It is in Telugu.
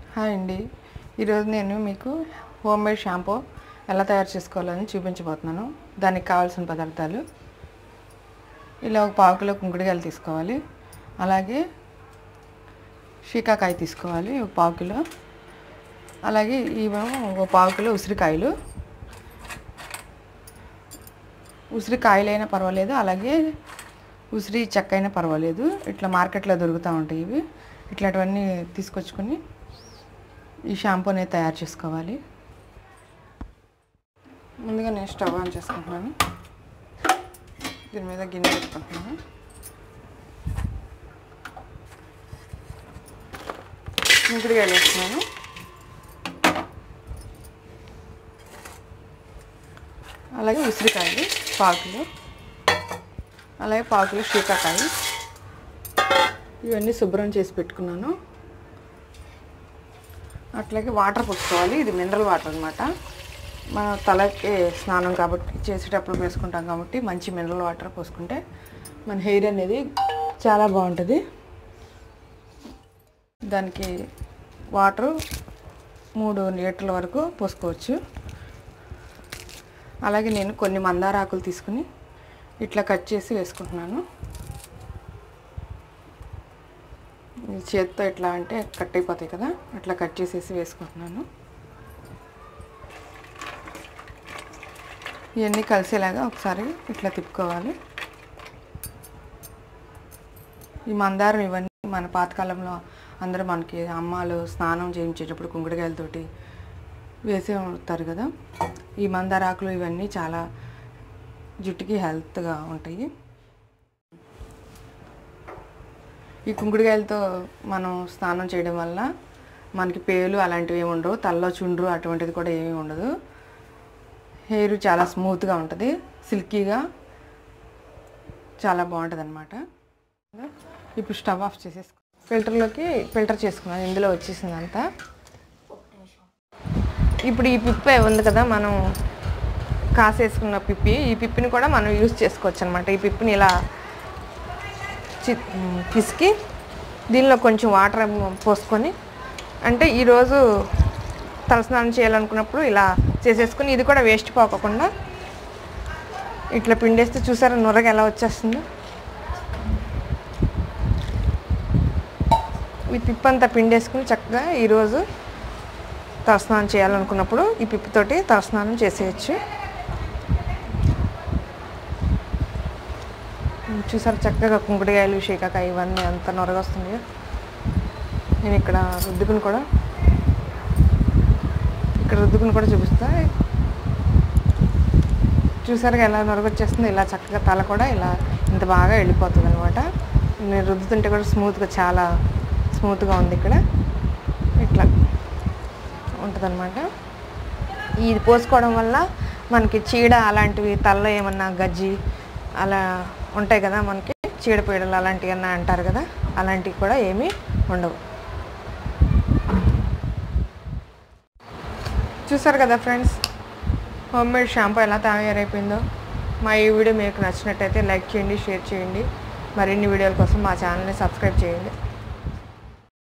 హాయ్ అండి ఈరోజు నేను మీకు హోమ్ మేడ్ షాంపూ ఎలా తయారు చేసుకోవాలని చూపించబోతున్నాను దానికి కావాల్సిన పదార్థాలు ఇలా ఒక పావు కిలో కుంకుడుకాయలు తీసుకోవాలి అలాగే షీకాకాయ తీసుకోవాలి ఒక పావు కిలో అలాగే ఇవేమో ఒక పావు కిలో ఉసిరికాయలు ఉసిరికాయలైనా పర్వాలేదు అలాగే ఉసిరి చెక్క అయినా పర్వాలేదు ఇట్లా మార్కెట్లో దొరుకుతూ ఉంటాయి ఇవి ఇట్లాంటివన్నీ తీసుకొచ్చుకొని ఈ షాంపూ అనేది తయారు చేసుకోవాలి ముందుగా నేను స్టవ్ ఆన్ చేసుకుంటున్నాను దీని మీద గిన్నె పెట్టుకుంటున్నాను ఇంకుడుకాయలు వేస్తున్నాను అలాగే ఉసిరికాయలు పాకులు అలాగే పాకులు శీకాకాయ ఇవన్నీ శుభ్రం చేసి పెట్టుకున్నాను అట్లాగే వాటర్ పోసుకోవాలి ఇది మినరల్ వాటర్ అనమాట మన తలకి స్నానం కాబట్టి చేసేటప్పుడు వేసుకుంటాం కాబట్టి మంచి మినరల్ వాటర్ పోసుకుంటే మన హెయిర్ అనేది చాలా బాగుంటుంది దానికి వాటర్ మూడు లీటర్ల వరకు పోసుకోవచ్చు అలాగే నేను కొన్ని మందార ఆకులు తీసుకుని ఇట్లా కట్ చేసి వేసుకుంటున్నాను ఈ చేత్తో ఇట్లా అంటే కట్ అయిపోతాయి కదా అట్లా కట్ చేసేసి వేసుకుంటున్నాను ఇవన్నీ కలిసేలాగా ఒకసారి ఇట్లా తిప్పుకోవాలి ఈ మందారం ఇవన్నీ మన పాతకాలంలో అందరూ మనకి అమ్మాలు స్నానం చేయించేటప్పుడు కుంకుడుకాయలతోటి వేసే ఉంటారు కదా ఈ మందార ఆకులు ఇవన్నీ చాలా జుట్టుకి హెల్త్గా ఉంటాయి ఈ కుంకుడుకాయలతో మనం స్నానం చేయడం వల్ల మనకి పేలు అలాంటివి ఏమి ఉండవు తలలో చుండ్రు అటువంటిది కూడా ఏమీ ఉండదు హెయిర్ చాలా స్మూత్గా ఉంటుంది సిల్కీగా చాలా బాగుంటుంది అనమాట ఇప్పుడు స్టవ్ ఆఫ్ చేసేసుకో ఫిల్టర్లోకి ఫిల్టర్ చేసుకున్నాను ఇందులో వచ్చేసింది అంతా ఇప్పుడు ఈ పిప్పి ఉంది కదా మనం కాసేసుకున్న పిప్పి ఈ పిప్పిని కూడా మనం యూజ్ చేసుకోవచ్చు అనమాట ఈ పిప్పిని ఇలా చి పిసికి దీనిలో కొంచెం వాటర్ పోసుకొని అంటే ఈరోజు తలస్నానం చేయాలనుకున్నప్పుడు ఇలా చేసేసుకుని ఇది కూడా వేస్ట్ పోకుండా ఇట్లా పిండేస్తే చూసారా నొరగ ఎలా వచ్చేస్తుందో ఈ పిప్పంతా పిండేసుకుని చక్కగా ఈరోజు తలస్నానం చేయాలనుకున్నప్పుడు ఈ పిప్పితోటి తలస్నానం చేసేయచ్చు చూసారు చక్కగా కుంకుడుకాయలు శీకాకాయ ఇవన్నీ అంత నొరగొస్తుంది నేను ఇక్కడ రుద్దుకుని కూడా ఇక్కడ రుద్దుకుని కూడా చూపిస్తా చూసారుగా ఎలా నొరగొచ్చేస్తుంది ఇలా చక్కగా తల కూడా ఇలా ఇంత బాగా వెళ్ళిపోతుంది అనమాట నేను రుద్దుతుంటే కూడా స్మూత్గా చాలా స్మూత్గా ఉంది ఇక్కడ ఇట్లా ఉంటుందన్నమాట ఇది పోసుకోవడం వల్ల మనకి చీడ అలాంటివి తలలో ఏమన్నా గజ్జి అలా ఉంటాయి కదా మనకి చీడపీడలు అలాంటివి అన్నా అంటారు కదా అలాంటివి కూడా ఏమీ ఉండవు చూసారు కదా ఫ్రెండ్స్ హోమ్ మేడ్ షాంపూ ఎలా తయారైపోయిందో మా ఈ వీడియో మీకు నచ్చినట్టయితే లైక్ చేయండి షేర్ చేయండి మరిన్ని వీడియోల కోసం మా ఛానల్ని సబ్స్క్రైబ్ చేయండి